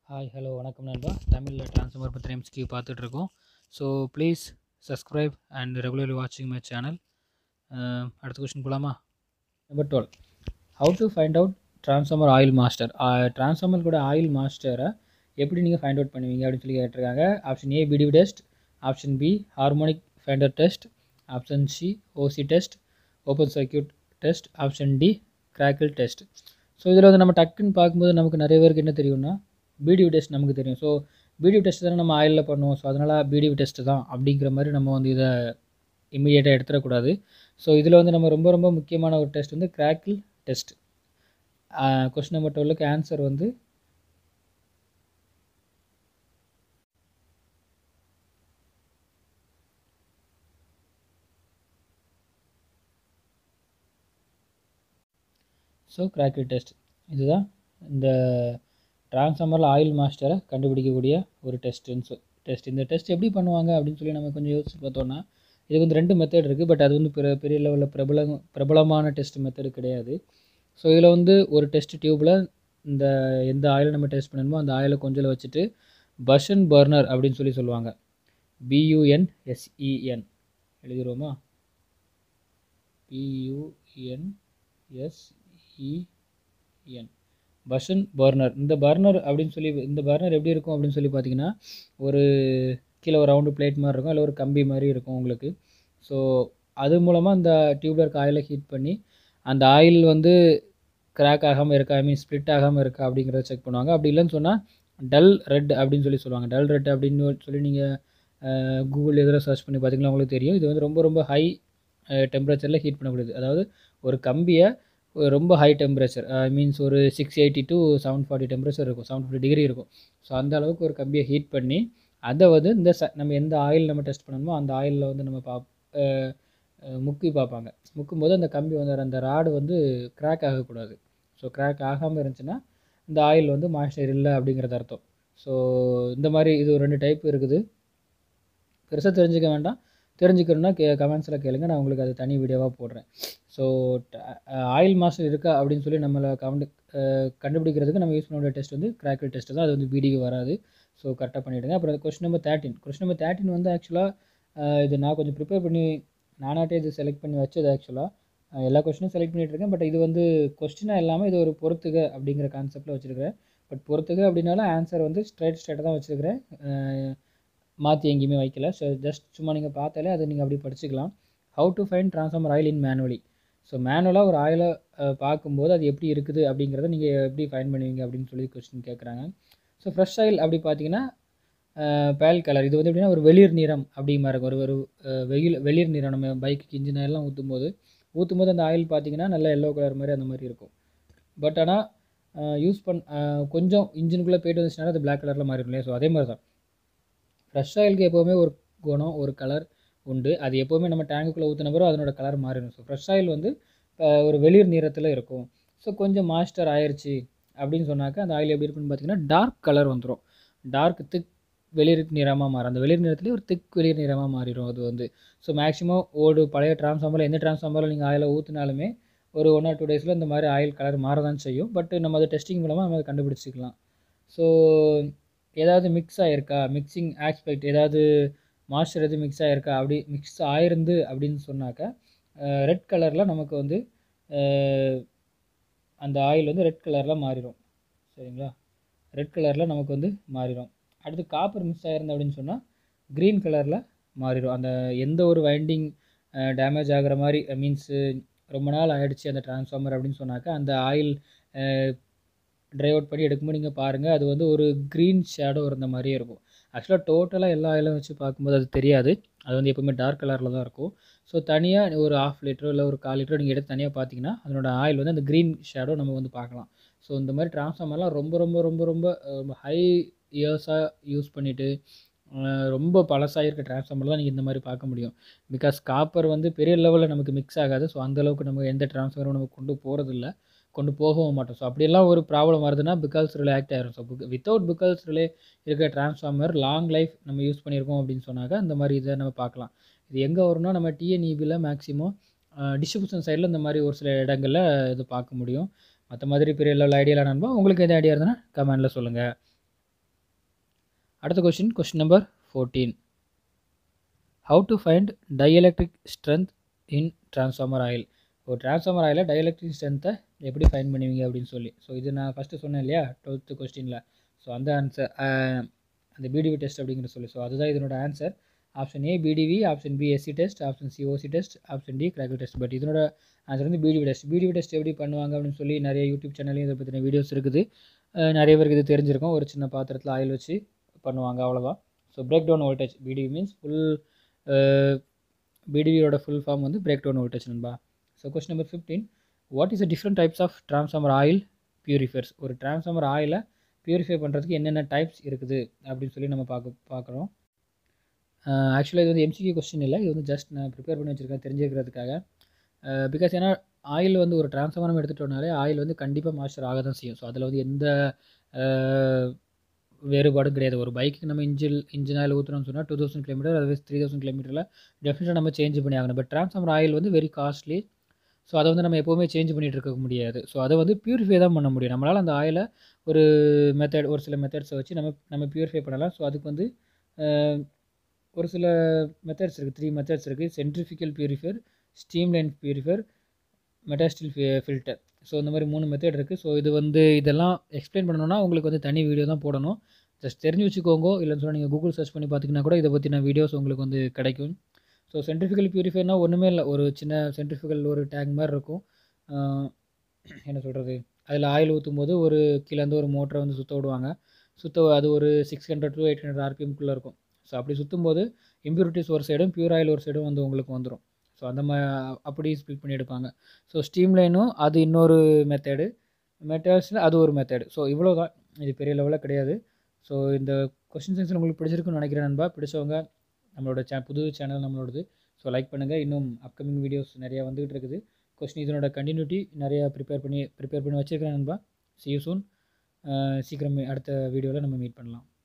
hi hello வணக்கம் நண்பா தமிழில் ட்ரான்ஸ்ஃபார்மர் பற்றி எம்ஸ்கியூ பார்த்துட்ருக்கோம் so please subscribe and regularly வாட்சிங் மை சேனல் அடுத்த கொஷின் போகலாமா number twelve how to find out transformer oil master transformer கூட ஆயில் மாஸ்டரை எப்படி நீங்கள் ஃபைண்ட் அவுட் பண்ணுவீங்க அப்படின்னு சொல்லி கேட்டிருக்காங்க option A BDV test option B harmonic finder test option C OC test open circuit test option D crackle test so இதில் வந்து நம்ம டக்குன்னு பார்க்கும்போது நமக்கு நிறைய பேருக்கு என்ன தெரியும்னா பிடிவி டெஸ்ட் நமக்கு தெரியும் ஸோ பிடிவி டெஸ்ட் தானே நம்ம ஆயிலில் பண்ணுவோம் ஸோ அதனால் பிடிவி டெஸ்ட் தான் அப்படிங்கிற மாதிரி நம்ம வந்து இதை இம்மிடியேட்டாக எடுத்துடக்கூடாது ஸோ இதில் வந்து நம்ம ரொம்ப ரொம்ப முக்கியமான ஒரு டெஸ்ட் வந்து கிராக்கிள் டெஸ்ட் கொஸ்டின் நம்பர் டுவெல்லுக்கு ஆன்சர் வந்து ஸோ கிராக்கிள் டெஸ்ட் இதுதான் இந்த ட்ரான்ஸ்ஃபார்மரில் ஆயில் மாஸ்டரை கண்டுபிடிக்கக்கூடிய ஒரு டெஸ்ட்டுன்னு டெஸ்ட் இந்த டெஸ்ட் எப்படி பண்ணுவாங்க அப்படின்னு சொல்லி நம்ம கொஞ்சம் யோசிச்சு பார்த்தோன்னா இதுக்கு வந்து ரெண்டு மெத்தட் இருக்குது பட் அது வந்து பெரிய பெரிய லெவலில் பிரபல பிரபலமான டெஸ்ட் மெத்தடு கிடையாது ஸோ இதில் வந்து ஒரு டெஸ்ட் டியூப்பில் இந்த எந்த ஆயிலை நம்ம டெஸ்ட் பண்ணணுமோ அந்த ஆயிலை கொஞ்சம் வச்சுட்டு பஷன் பர்னர் அப்படின்னு சொல்லி சொல்லுவாங்க பியூஎன்எஸ்இஎன் எழுதிடுவோமா பியூஎன்எஸ்இஎன் பஷன் பர்னர் இந்த பர்னர் அப்படின்னு சொல்லி இந்த பர்னர் எப்படி இருக்கும் அப்படின்னு சொல்லி பார்த்தீங்கன்னா ஒரு கீழே ஒரு ரவுண்டு பிளேட் மாதிரி இருக்கும் இல்லை ஒரு கம்பி மாதிரி இருக்கும் உங்களுக்கு ஸோ அது மூலமாக அந்த டியூப்ல இருக்க ஆயிலை ஹீட் பண்ணி அந்த ஆயில் வந்து கிராக் ஆகாமல் இருக்கா ஐ மீன் ஸ்ப்ளிட் ஆகாமல் இருக்கா அப்படிங்கிறத செக் பண்ணுவாங்க அப்படி இல்லைன்னு சொன்னால் டல் ரெட் அப்படின்னு சொல்லி சொல்லுவாங்க டல் ரெட் அப்படின்னு சொல்லி நீங்கள் கூகுள் எதில் சர்ச் பண்ணி பார்த்தீங்கன்னா உங்களுக்கு தெரியும் இது வந்து ரொம்ப ரொம்ப ஹை டெம்பரேச்சரில் ஹீட் பண்ணக்கூடியது அதாவது ஒரு கம்பியை ரொம்ப ஹை டெம்பரேச்சர் ஐ மீன்ஸ் ஒரு six eighty to seven forty temperature இருக்கும் செவன் ஃபார்ட்டி டிகிரி இருக்கும் ஸோ அந்த அளவுக்கு ஒரு கம்பியை ஹீட் பண்ணி அதை வந்து இந்த ச நம்ம எந்த ஆயில் நம்ம டெஸ்ட் பண்ணணுமோ அந்த ஆயிலில் வந்து நம்ம பா முக்கி பார்ப்பாங்க முக்கும்போது அந்த கம்பி வந்து அந்த ராடு வந்து கிராக் ஆகக்கூடாது ஸோ கிராக் ஆகாமல் இருந்துச்சுன்னா இந்த ஆயில் வந்து மாய்ஸ்சர் இல்லை அப்படிங்கிறது அர்த்தம் ஸோ இந்த மாதிரி இது ஒரு ரெண்டு டைப் இருக்குது பெருசாக தெரிஞ்சுக்க வேண்டாம் தெரிஞ்சுக்கணுன்னா கே கமெண்ட்ஸில் கேளுங்க நான் உங்களுக்கு அது தனி வீடியோவாக போடுறேன் ஸோ ஆயில் மாஸ்டர் இருக்கா அப்படின்னு சொல்லி நம்மளை கவுண்ட் கண்டுபிடிக்கிறதுக்கு நம்ம யூஸ் பண்ணக்கூடிய டெஸ்ட் வந்து கிராக்கல் டெஸ்ட் தான் அது வந்து பிடிக்கு வராது ஸோ கரெக்டாக பண்ணிவிடுங்க அப்புறம் question number thirteen question number thirteen வந்து ஆக்சுவலாக இது நான் கொஞ்சம் ப்ரிப்பேர் பண்ணி நானாட்டே இது செலக்ட் பண்ணி வச்சது ஆக்சுவலாக எல்லா கொஸ்டினும் செலக்ட் பண்ணிகிட்ருக்கேன் பட் இது வந்து கொஸ்டினாக இல்லாமல் இது ஒரு பொறுத்துக அப்படிங்கிற கான்செப்டில் வச்சுருக்கிறேன் பட் பொறுத்துக அப்படின்னாலும் ஆன்சர் வந்து ஸ்ட்ரைட் ஸ்ட்ரைட்டாக தான் வச்சுருக்கிறேன் மாற்றி எங்கேயுமே வைக்கல ஸோ ஜஸ்ட் சும்மா நீங்கள் பார்த்தாலே அதை நீங்கள் அப்படி படிச்சுக்கலாம் how to find transformer oil in manually so மேனுவலாக ஒரு ஆயிலை பார்க்கும்போது அது எப்படி இருக்குது அப்படிங்கிறத நீங்கள் எப்படி ஃபைன் பண்ணுவீங்க அப்படின்னு சொல்லி கொஸ்டின் கேட்குறாங்க ஸோ ஃப்ரெஷ் ஆயில் அப்படி பார்த்தீங்கன்னா பேல் கலர் இது வந்து எப்படின்னா ஒரு வெளிர் நிறம் அப்படிமா இருக்கும் ஒரு ஒரு வெயில் வெளிர் நிறம் நம்ம பைக்கு இன்ஜின் ஆயிலெலாம் ஊற்றும் போது ஊற்றும் போது அந்த ஆயில் பார்த்தீங்கன்னா நல்லா எல்லோ கலர் மாதிரி அந்த மாதிரி இருக்கும் பட் ஆனால் யூஸ் பண் கொஞ்சம் இன்ஜினுக்குள்ளே போய்ட்டு வந்துச்சுனால அது பிளாக் கலரில் மாறிடும் இல்லையா ஸோ அதே மாதிரி தான் ஃப்ரெஷ் ஆயிலுக்கு எப்போவுமே ஒரு குணம் ஒரு கலர் உண்டு அது எப்போவுமே நம்ம டேங்குக்குள்ளே ஊற்றின பிறகு அதனோட கலர் மாறிடும் ஸோ ஃப்ரெஷ் ஆயில் வந்து ஒரு வெளிர் நிறத்தில் இருக்கும் ஸோ கொஞ்சம் மாஸ்டர் ஆயிடுச்சு அப்படின்னு சொன்னாக்க அந்த ஆயில் எப்படி இருக்குன்னு பார்த்தீங்கன்னா டார்க் கலர் வந்துடும் டார்க் திக் வெளிர் நிறமாக மாறும் அந்த வெளிர் நிறத்துலேயே ஒரு திக் வெளிர் நிறமாக மாறிடும் அது வந்து ஸோ மேக்ஸிமம் ஓடு பழைய டிரான்ஸ்ஃபார்மரில் எந்த டிரான்ஸ்ஃபார்மரில் நீங்கள் ஆயிலை ஊற்றினாலுமே ஒரு ஒன் ஆர் டூ டேஸில் இந்த மாதிரி ஆயில் கலர் மாற தான் செய்யும் பட் நம்ம அதை டெஸ்டிங் மூலமாக நம்ம அதை கண்டுபிடிச்சிக்கலாம் ஸோ ஏதாவது மிக்ஸ் ஆகிருக்கா மிக்சிங் ஆஸ்பெக்ட் ஏதாவது மாய்ஸ்சர் எது மிக்ஸ் ஆகிருக்கா அப்படி மிக்ஸ் ஆயிருந்து அப்படின்னு சொன்னாக்க ரெட் கலரில் நமக்கு வந்து அந்த ஆயில் வந்து ரெட் கலரில் மாறிடும் சரிங்களா ரெட் கலரில் நமக்கு வந்து மாறிடும் அடுத்து காப்பர் மிக்ஸ் ஆகிருந்து அப்படின்னு சொன்னால் க்ரீன் கலரில் மாறிடும் அந்த எந்த ஒரு வைண்டிங் டேமேஜ் ஆகிற மாதிரி மீன்ஸு ரொம்ப நாள் ஆகிடுச்சு அந்த டிரான்ஸ்ஃபார்மர் அப்படின்னு சொன்னாக்கா அந்த ஆயில் ட்ரை அவுட் பண்ணி எடுக்கும்போது நீங்கள் பாருங்கள் அது வந்து ஒரு க்ரீன் ஷேடோ இருந்த மாதிரியே இருக்கும் ஆக்சுவலாக டோட்டலாக எல்லா ஆயிலும் வச்சு பார்க்கும்போது அது தெரியாது அது வந்து எப்போவுமே டார்க் கலரில் தான் இருக்கும் ஸோ தனியாக ஒரு ஆஃப் லிட்டரோ இல்லை ஒரு கால் லிட்டரோ நீங்கள் எடுத்து தனியாக பார்த்தீங்கன்னா அதனோட ஆயில் வந்து அந்த க்ரீன் ஷேடோ நம்ம வந்து பார்க்கலாம் ஸோ இந்த மாதிரி டிரான்ஸ்ஃபார்மர்லாம் ரொம்ப ரொம்ப ரொம்ப ரொம்ப ஹை இயர்ஸாக யூஸ் பண்ணிவிட்டு ரொம்ப பழசாக இருக்க டிரான்ஸ்ஃபார்மர் தான் நீங்கள் இந்த மாதிரி பார்க்க முடியும் பிகாஸ் காப்பர் வந்து பெரிய லெவலில் நமக்கு மிக்ஸ் ஆகாது ஸோ அந்தளவுக்கு நம்ம எந்த டிரான்ஸ்ஃபார்மரும் நம்ம கொண்டு போகிறதில்ல கொண்டு போகவும் மாட்டோம் ஸோ அப்படியெல்லாம் ஒரு ப்ராப்ளம் வருதுன்னா பிகால்ஸ் ரிலே ஆக்ட் ஆயிரும் so book without Buchholz relay இருக்கிற டிரான்ஸ்ஃபார்மர் லாங் லைஃப் நம்ம யூஸ் பண்ணியிருக்கோம் அப்படின்னு சொன்னாக்க இந்த மாதிரி இதை நம்ம பார்க்கலாம் இது எங்கே வரும்னா நம்ம டிஎன்இபியில் மேக்ஸிமம் டிஸ்ட்ரிபியூஷன் சைடில் இந்த மாதிரி ஒரு சில இடங்களில் இது பார்க்க முடியும் மற்ற மாதிரி பெரிய லெவல் ஐடியாவில் நண்பா உங்களுக்கு எது ஐடியா இருந்ததுன்னா கமெண்டில் சொல்லுங்கள் அடுத்த question question number fourteen how to find dielectric strength in transformer oil ஒரு டிரான்ஸ்ஃபார்மர் ஆயிலில் டைஎலக்ட்ரிக் ஸ்ட்ரென்த்தை எப்படி ஃபைன் பண்ணுவீங்க அப்படின்னு சொல்லி ஸோ இது நான் ஃபஸ்ட்டு சொன்னேன் இல்லையா டுவெல்த்து கொஸ்டினில் ஸோ அந்த ஆன்சர் அந்த பிடிவி டெஸ்ட் அப்படிங்கிற சொல்லி ஸோ அதுதான் இதனோட answer option A BDV option B SC test option C OC test option D crackle test but இதனோட ஆன்சர் வந்து பிடிவி டெஸ்ட் பிடிவி டெஸ்ட் எப்படி பண்ணுவாங்க அப்படின்னு சொல்லி நிறைய யூடியூப் சேனல்லையும் இதை பற்றின வீடியோஸ் இருக்குது நிறைய பேருக்கு இது தெரிஞ்சிருக்கும் ஒரு சின்ன பாத்திரத்தில் ஆயில் வச்சு பண்ணுவாங்க அவ்வளோதான் so break down voltage BDV means full பிடிவியோட ஃபுல் ஃபார்ம் வந்து பிரேக் டவுன் வோல்டேஜ் நண்பா so question number fifteen what is the different types of transformer oil purifiers ஒரு ட்ரான்ஸ்ஃபார்மர் ஆயிலை பியூரிஃபை பண்ணுறதுக்கு என்னென்ன டைப்ஸ் இருக்குது அப்படின்னு சொல்லி நம்ம பார்க்க பார்க்குறோம் ஆக்சுவலாக இது வந்து எம்சிக்யூ கொஸ்டின் இல்லை இது வந்து ஜஸ்ட் நான் ப்ரிப்பேர் பண்ணி வச்சுருக்கேன் தெரிஞ்சுக்கிறதுக்காக பிகாஸ் ஏன்னா ஆயில் வந்து ஒரு டிரான்ஸ்ஃபார்மர் எடுத்துட்டோம்னாலே ஆயில் வந்து கண்டிப்பாக மாய்ச்சர் ஆக தான் செய்யும் ஸோ அதில் வந்து எந்த வேறுபாடும் கிடையாது ஒரு பைக்கு நம்ம இன்ஜின் இன்ஜின் ஆயில் ஊற்றுறோம்னு சொன்னால் டூ தௌசண்ட் கிலோமீட்டர் அதுவே த்ரீ தௌசண்ட் கிலோமீட்டரில் டெஃபினட்டாக நம்ம சேஞ்ச் பண்ணி ஆகணும் பட் ட்ரான்ஸ்ஃபார்மர் ஆயில் வந்து வெரி காஸ்ட்லி ஸோ அதை வந்து நம்ம எப்போவுமே சேஞ்ச் பண்ணிகிட்டு இருக்க முடியாது ஸோ அதை வந்து பியூரிஃபை தான் பண்ண முடியும் நம்மளால் அந்த ஆயிலை ஒரு மெத்தட் ஒரு சில மெத்தட்ஸை வச்சு நம்ம நம்ம பியூரிஃபை பண்ணலாம் ஸோ அதுக்கு வந்து ஒரு சில மெத்தட்ஸ் இருக்குது த்ரீ மெத்தட்ஸ் இருக்குது centrifugal purifier steam line purifier மெட்டாஸ்டில் ஃபில்டர் ஸோ இந்த மாதிரி மூணு மெத்தட் இருக்குது ஸோ இது வந்து இதெல்லாம் எக்ஸ்பிளைன் பண்ணணும்னா உங்களுக்கு வந்து தனி வீடியோ தான் போடணும் ஜஸ்ட் தெரிஞ்சு வச்சுக்கோங்க இல்லைன்னு சொன்னால் நீங்கள் கூகுள் சர்ச் பண்ணி பார்த்தீங்கன்னா கூட இதை பற்றின வீடியோஸ் உங்களுக்கு வந்து கிடைக்கும் ஸோ சென்ட்ரிஃபிக்கல் பியூரிஃபையர்னால் ஒன்றுமே இல்லை ஒரு சின்ன சென்ட்ரிஃபிக்கல் ஒரு டேங்க் மாதிரி இருக்கும் என்ன சொல்கிறது அதில் ஆயில் ஊற்றும் போது ஒரு கீழேருந்து ஒரு மோட்டரை வந்து சுற்ற விடுவாங்க சுற்ற அது ஒரு six hundred to eight hundred ஆர்பிஎம்குள்ளே இருக்கும் ஸோ அப்படி சுற்றும் போது இம்ப்யூரிட்டிஸ் ஒரு சைடும் பியூர் ஆயில் ஒரு சைடும் வந்து உங்களுக்கு வந்துடும் ஸோ அந்த மா அப்படி ஸ்பிளிட் பண்ணி எடுப்பாங்க ஸோ ஸ்டீம் லைனும் அது இன்னொரு மெத்தேடு மெட்டர்ஸில் அது ஒரு மெத்தேடு ஸோ இவ்வளோ தான் இது பெரிய லெவலில் கிடையாது ஸோ இந்த கொஸ்டின் சென்ஸ் உங்களுக்கு பிடிச்சிருக்குன்னு நினைக்கிறேன் நண்பா பிடிச்சவங்க நம்மளோட சே புது சேனல் நம்மளோடது ஸோ லைக் பண்ணுங்கள் இன்னும் அப்கமிங் வீடியோஸ் நிறையா வந்துகிட்டு இருக்குது கொஸ்டின் இதனோட கண்டினியூட்டி நிறையா ப்ரிப்பேர் பண்ணி ப்ரிப்பேர் பண்ணி வச்சுருக்கிறேன் நண்பா சி யூ சூன் சீக்கிரம் அடுத்த வீடியோவில் நம்ம மீட் பண்ணலாம்